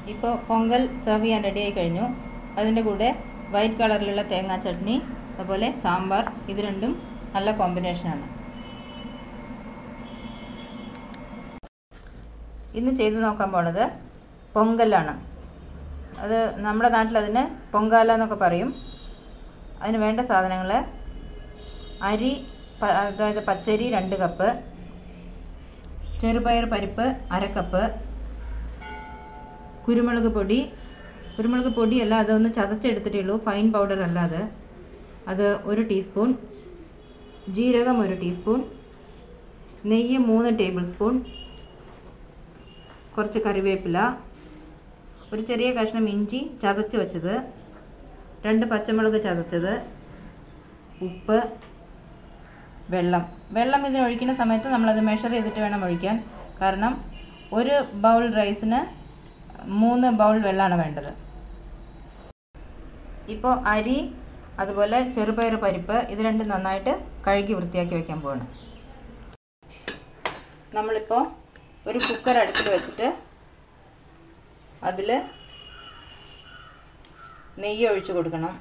ഇപ്പോൾ പൊങ്കൽ സെർവ് ചെയ്യാൻ റെഡിയായി കഴിഞ്ഞു അതിൻ്റെ കൂടെ വൈറ്റ് കളറിലുള്ള തേങ്ങാ ചട്നി അതുപോലെ സാമ്പാർ ഇത് രണ്ടും നല്ല കോമ്പിനേഷനാണ് ഇന്ന് ചെയ്തു നോക്കാൻ പോണത് പൊങ്കലാണ് അത് നമ്മുടെ നാട്ടിൽ അതിന് പൊങ്കാല എന്നൊക്കെ പറയും അതിന് വേണ്ട സാധനങ്ങൾ അരി പ- അതായത് പച്ചരി രണ്ട് കപ്പ് ചെറുപയർ പരിപ്പ് അര കപ്പ് കുരുമുളക് പൊടി കുരുമുളക് പൊടിയല്ല അതൊന്ന് ചതച്ചെടുത്തിട്ടേ ഉള്ളൂ ഫൈൻ പൗഡർ അല്ലാതെ അത് ഒരു ടീസ്പൂൺ ജീരകം ഒരു ടീസ്പൂൺ നെയ്യ് മൂന്ന് ടേബിൾ സ്പൂൺ കുറച്ച് കറിവേപ്പില ഒരു ചെറിയ കഷ്ണം ഇഞ്ചി ചതച്ച് വെച്ചത് രണ്ട് പച്ചമുളക് ചതച്ചത് ഉപ്പ് വെള്ളം വെള്ളം ഇതിന് ഒഴിക്കുന്ന സമയത്ത് നമ്മളത് മെഷർ ചെയ്തിട്ട് വേണം ഒഴിക്കാൻ കാരണം ഒരു ബൗൾ റൈസിന് മൂന്ന് ബൗൾ വെള്ളമാണ് വേണ്ടത് ഇപ്പോൾ അരി അതുപോലെ ചെറുപയർ പരിപ്പ് ഇത് രണ്ടും നന്നായിട്ട് കഴുകി വൃത്തിയാക്കി വെക്കാൻ പോവാണ് നമ്മളിപ്പോൾ ഒരു കുക്കർ അടുപ്പിൽ വെച്ചിട്ട് അതിൽ നെയ്യ് ഒഴിച്ച് കൊടുക്കണം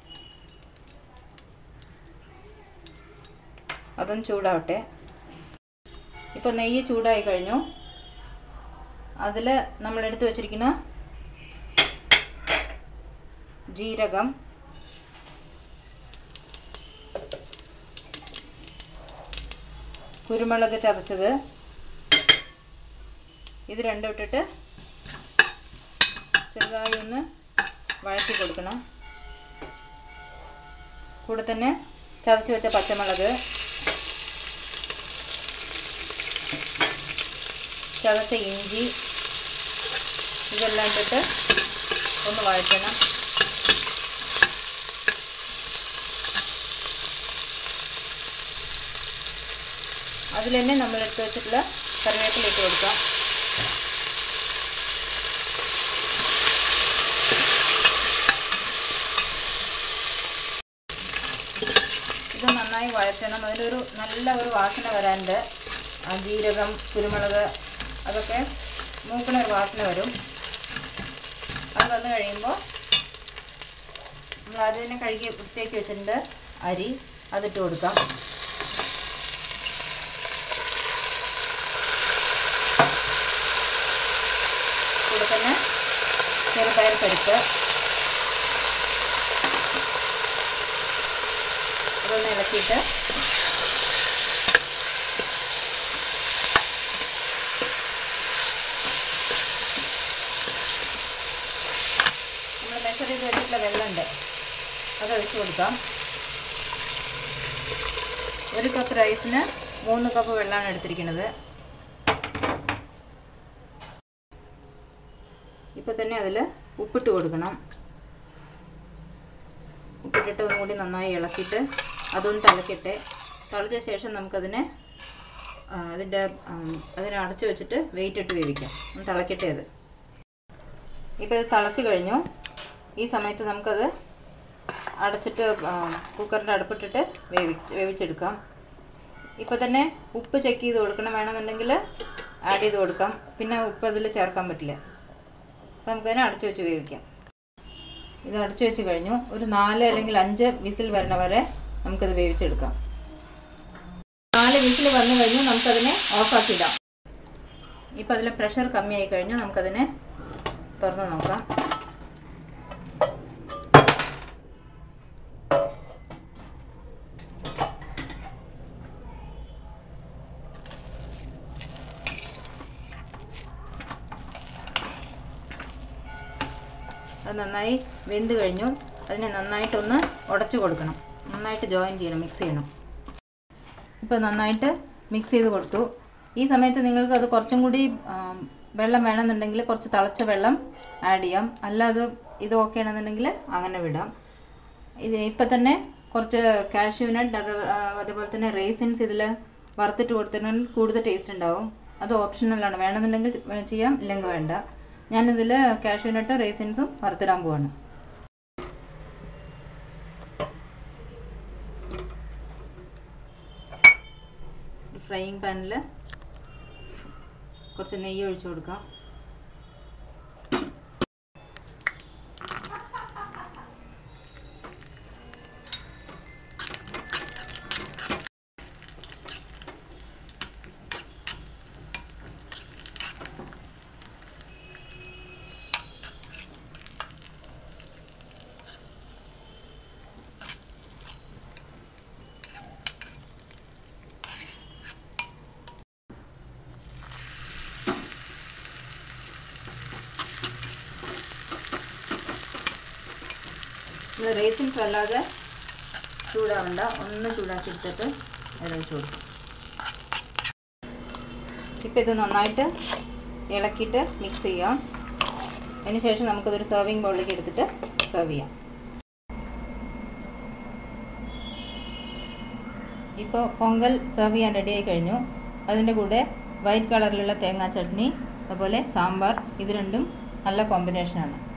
അതൊന്ന് ചൂടാവട്ടെ ഇപ്പോൾ നെയ്യ് ചൂടായി കഴിഞ്ഞു അതിൽ നമ്മൾ എടുത്തു വച്ചിരിക്കുന്ന ജീരകം കുരുമുളക് ചതച്ചത് ഇത് രണ്ടും ഇട്ടിട്ട് ചെറുതായി ഒന്ന് വഴറ്റി കൊടുക്കണം കൂടെ തന്നെ ചതച്ച് വെച്ച പച്ചമുളക് ചതച്ച ഇഞ്ചി ഇതെല്ലാം ഇട്ടിട്ട് ഒന്ന് വഴറ്റണം അതിൽ തന്നെ നമ്മൾ എടുത്ത് വെച്ചിട്ടുള്ള കറിവേപ്പില ഇട്ട് കൊടുക്കാം ഇത് നന്നായി വഴറ്റണം അതിലൊരു നല്ല ഒരു വാസന വരാനുണ്ട് ആ ജീരകം കുരുമുളക് അതൊക്കെ മൂക്കണ ഒരു വാസന വരും അത് വന്നു കഴിയുമ്പോൾ നമ്മൾ ആദ്യം തന്നെ കഴുകി വൃത്തിയാക്കി വെച്ചിട്ടുണ്ട് അരി അതിട്ട് കൊടുക്കാം കൂടെ തന്നെ ചെറുപയർ പരിപ്പ് അതൊന്ന് ഇളക്കിയിട്ട് നമ്മൾ മെഷർ ചെയ്ത് വെച്ചിട്ടുള്ള വെള്ളമുണ്ട് അത് ഒഴിച്ച് കൊടുക്കാം ഒരു കപ്പ് റൈസിന് മൂന്ന് കപ്പ് വെള്ളമാണ് എടുത്തിരിക്കുന്നത് ഇപ്പം തന്നെ അതിൽ ഉപ്പിട്ട് കൊടുക്കണം ഉപ്പിട്ടിട്ട് ഒന്നുകൂടി നന്നായി ഇളക്കിയിട്ട് അതൊന്ന് തിളക്കട്ടെ തിളച്ച ശേഷം നമുക്കതിനെ ആ, അതിൻ്റെ ആം, അതിനെ അടച്ചു വെച്ചിട്ട് വെയിറ്റ് ഇട്ട് വേവിക്കാം ഒന്ന് തിളക്കട്ടെ അത് ഇപ്പോൾ ഇത് തിളച്ച് കഴിഞ്ഞു ഈ സമയത്ത് നമുക്കത് അടച്ചിട്ട് കുക്കറിൻ്റെ അടുപ്പിട്ടിട്ട് വേവിച്ച് വേവിച്ചെടുക്കാം ഇപ്പോൾ തന്നെ ഉപ്പ് ചെക്ക് ചെയ്ത് കൊടുക്കണം വേണമെന്നുണ്ടെങ്കിൽ ആഡ് ചെയ്ത് കൊടുക്കാം പിന്നെ ഉപ്പ് അതിൽ ചേർക്കാൻ പറ്റില്ല അപ്പോൾ നമുക്കതിനെ അടച്ചു വെച്ച് വേവിക്കാം ഇത് അടച്ചു വെച്ച് കഴിഞ്ഞു ഒരു നാല് അല്ലെങ്കിൽ അഞ്ച് വിസിൽ വരണ വരെ നമുക്കത് വേവിച്ചെടുക്കാം നാല് വിസിൽ വന്നു കഴിഞ്ഞു നമുക്കതിനെ ഓഫാക്കിയിടാം ഇപ്പം അതിൽ പ്രഷർ കമ്മിയായി കഴിഞ്ഞു നമുക്കതിനെ തുറന്ന് നോക്കാം അത് നന്നായി വെന്ത് കഴിഞ്ഞു അതിനെ നന്നായിട്ടൊന്ന് ഉടച്ചു കൊടുക്കണം നന്നായിട്ട് ജോയിൻ ചെയ്യണം മിക്സ് ചെയ്യണം ഇപ്പോൾ നന്നായിട്ട് മിക്സ് ചെയ്ത് കൊടുത്തു ഈ സമയത്ത് നിങ്ങൾക്ക് അത് കുറച്ചും കൂടി ആം, വെള്ളം വേണമെന്നുണ്ടെങ്കിൽ കുറച്ച് തിളച്ച വെള്ളം ആഡ് ചെയ്യാം അല്ലാതെ ഇത് ഓക്കെ ആണെന്നുണ്ടെങ്കിൽ അങ്ങനെ വിടാം ഇത് ഇപ്പം തന്നെ കുറച്ച് കാഷ്യൂ നട്ട് അത് ആ, അതേപോലെ തന്നെ റേസിൻസ് ഇതിൽ വറുത്തിട്ട് കൊടുത്തിട്ടുണ്ടെങ്കിൽ കൂടുതൽ ടേസ്റ്റ് ഉണ്ടാവും അത് ഓപ്ഷണലാണ് വേണമെന്നുണ്ടെങ്കിൽ ചെയ്യാം ഇല്ലെങ്കിൽ വേണ്ട ഞാനിതിൽ കാഷ്യൂ നട്ട് റേസിൻസും വറുത്തിടാൻ പോവാണ് ഫ്രൈയിങ് പാനിൽ കുറച്ച് നെയ്യ് ഒഴിച്ചു കൊടുക്കാം ഇത് റേസിൻസ് വല്ലാതെ ചൂടാവണ്ട ഒന്ന് ചൂടാക്കി എടുത്തിട്ട് അതിൽ വെച്ച് കൊടുക്കും ഇപ്പം ഇത് നന്നായിട്ട് ഇളക്കിയിട്ട് മിക്സ് ചെയ്യാം അതിന് ശേഷം നമുക്കതൊരു സെർവിങ് ബൗളിലേക്ക് എടുത്തിട്ട് സെർവ് ചെയ്യാം ഇപ്പോൾ പൊങ്കൽ സെർവ് ചെയ്യാൻ റെഡിയായി കഴിഞ്ഞു അതിൻ്റെ കൂടെ വൈറ്റ് കളറിലുള്ള തേങ്ങാ ചട്നി അതുപോലെ സാമ്പാർ ഇത് രണ്ടും നല്ല കോമ്പിനേഷനാണ്